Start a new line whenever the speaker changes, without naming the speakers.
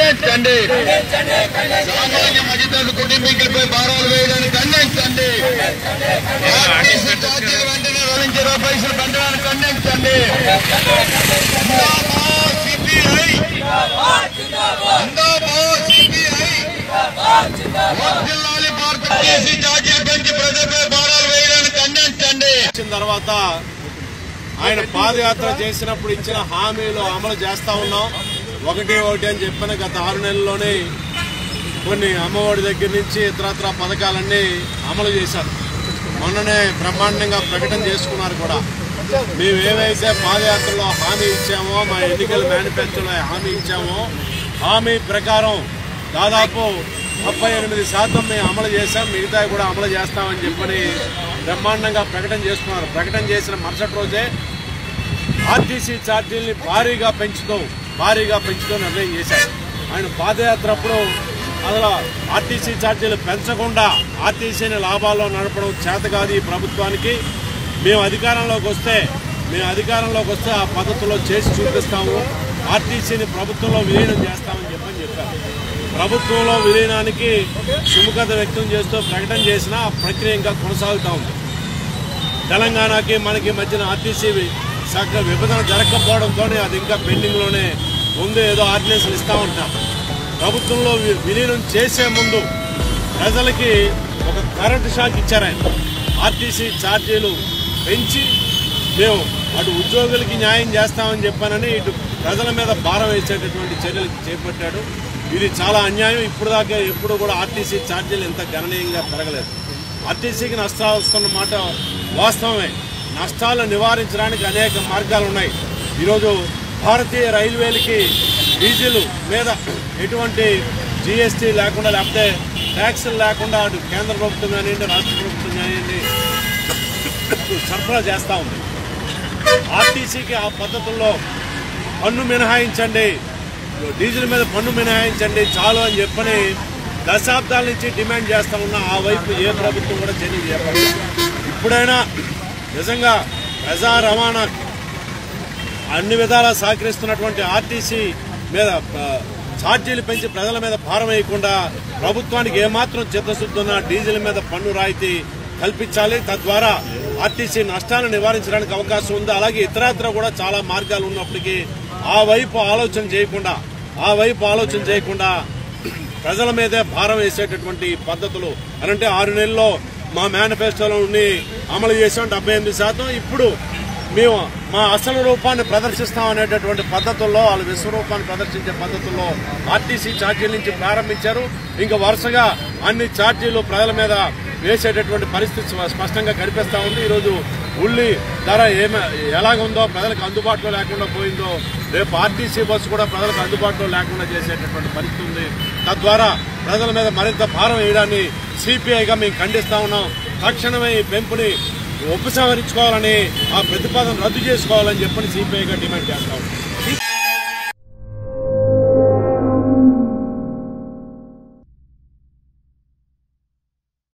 ఖండించండి సామాన్య మధ్యతరగతి కుటుంబీకులపై భారాలు వేయడానికి ఖండించండి ఆర్టీసీ ఛార్జీలు వెంటనే రెండు ఇరవై పైసలు పెంచడానికి ఖండించండి జిందాబాద్ సిపిఐ జిందాబాద్ సిపిఐ వర్ధిల్లాలి భారత ఆర్టీసీ ఛార్జీలు పెంచి ప్రజలపై భారాలు వేయడానికి ఖండించండి
వచ్చిన తర్వాత ఆయన పాదయాత్ర చేసినప్పుడు ఇచ్చిన హామీలు అమలు చేస్తా ఉన్నాం ఒకటి ఒకటి అని చెప్పిన గత ఆరు నెలల్లోనే కొన్ని అమ్మఒడి దగ్గర నుంచి ఇతరత్ర పథకాలన్నీ అమలు చేశారు మొన్ననే బ్రహ్మాండంగా ప్రకటన చేసుకున్నారు కూడా మేము ఏవైతే పాదయాత్రలో హామీ ఇచ్చామో మా ఎన్నికల మేనిఫెస్టోలో హామీ ఇచ్చామో హామీ ప్రకారం దాదాపు ముప్పై ఎనిమిది శాతం మేము అమలు చేశాం మిగతా కూడా అమలు చేస్తామని చెప్పని బ్రహ్మాండంగా ప్రకటన చేసుకున్నారు ప్రకటన చేసిన మరుసటి రోజే ఆర్టీసీ ఛార్జీల్ని భారీగా పెంచుతూ భారీగా పెంచుతూ నిర్ణయం చేశారు ఆయన పాదయాత్ర అప్పుడు అసలు ఆర్టీసీ ఛార్జీలు పెంచకుండా ఆర్టీసీని లాభాల్లో నడపడం చేత కాదు ఈ ప్రభుత్వానికి మేము అధికారంలోకి వస్తే మేము అధికారంలోకి వస్తే ఆ పద్ధతిలో చేసి చూపిస్తాము ఆర్టీసీని ప్రభుత్వంలో విలీనం చేస్తామని చెప్పని చెప్పారు ప్రభుత్వంలో విలీనానికి సుముఖత వ్యక్తం చేస్తూ ప్రకటన చేసిన ఆ ప్రక్రియ ఇంకా కొనసాగుతూ ఉంది తెలంగాణకి మనకి మధ్యన ఆర్టీసీ శాఖ విభజన జరగకపోవడంతో అది ఇంకా పెండింగ్లోనే ఉంది ఏదో ఆర్డినెన్స్లు ఇస్తా ఉంటాం ప్రభుత్వంలో వి- విలీనం చేసే ముందు ప్రజలకి ఒక కరెంటు షాక్ ఇచ్చారు ఆయన ఆర్టీసీ ఛార్జీలు పెంచి మేము అటు ఉద్యోగులకి న్యాయం చేస్తామని చెప్పానని ఇటు ప్రజల మీద భారం వేసేటటువంటి చర్యలు చేపట్టాడు ఇది చాలా అన్యాయం ఇప్పుడు దాకా ఎప్పుడు కూడా ఆర్టీసీ ఛార్జీలు ఇంత గణనీయంగా పెరగలేదు ఆర్టీసీకి నష్టాలు వస్తున్న మాట వాస్తవమే నష్టాలు నివారించడానికి అనేక మార్గాలు ఉన్నాయి ఈరోజు భారతీయ రైల్వేలకి డీజిల్ మీద ఎటువంటి జీఎస్టీ లేకుండా లేకపోతే ట్యాక్సులు లేకుండా అటు కేంద్ర ప్రభుత్వం కానివ్వండి రాష్ట్ర ప్రభుత్వం కానివ్వండి సరఫరా చేస్తూ ఉంది ఆర్టీసీకి ఆ పద్ధతుల్లో పన్ను మినహాయించండి డీజిల్ మీద పన్ను మినహాయించండి చాలు అని చెప్పని దశాబ్దాల నుంచి డిమాండ్ చేస్తా ఉన్న ఆ వైపు ఏ ప్రభుత్వం కూడా చర్య చేపట్టలేదు ఇప్పుడైనా నిజంగా ప్రజా రవాణా అన్ని విధాలా సహకరిస్తున్నటువంటి ఆర్టీసీ మీద ఆ, ఛార్జీలు పెంచి ప్రజల మీద భారం వేయకుండా ప్రభుత్వానికి ఏమాత్రం చిత్తశుద్ధి ఉన్నా డీజిల్ మీద పన్ను రాయితీ కల్పించాలి తద్వారా ఆర్టీసీ నష్టాలను నివారించడానికి అవకాశం ఉంది అలాగే ఇతరత్ర కూడా చాలా మార్గాలు ఉన్నప్పటికీ ఆ వైపు ఆలోచన చేయకుండా ఆ వైపు ఆలోచన చేయకుండా ప్రజల మీదే భారం వేసేటటువంటి పద్ధతులు అనంటే ఆరు నెలల్లో మా మేనిఫెస్టోలో ఉండి అమలు చేసాం డెబ్బై ఎనిమిది శాతం ఇప్పుడు మేము మా అసలు రూపాన్ని ప్రదర్శిస్తాం అనేటటువంటి పద్ధతుల్లో వాళ్ళు విశ్వరూపాన్ని ప్రదర్శించే పద్ధతుల్లో ఆర్టీసీ ఛార్జీల నుంచి ప్రారంభించారు ఇంకా వరుసగా అన్ని ఛార్జీలు ప్రజల మీద వేసేటటువంటి పరిస్థితి స్ప- స్పష్టంగా కనిపిస్తా ఉంది ఈరోజు ఉల్లి ధర ఏమ ఎలాగుందో ప్రజలకు అందుబాటులో లేకుండా పోయిందో రేపు ఆర్టీసీ బస్సు కూడా ప్రజలకు అందుబాటులో లేకుండా చేసేటటువంటి పరిస్థితి ఉంది తద్వారా ప్రజల మీద మరింత భారం వేయడాన్ని సిపిఐగా మేము ఖండిస్తా ఉన్నాం తక్షణమే ఈ పెంపుని ఉపసంహరించుకోవాలని ఆ ప్రతిపాదన రద్దు చేసుకోవాలని చెప్పని సిపిఐగా డిమాండ్ చేస్తా ఉన్నాం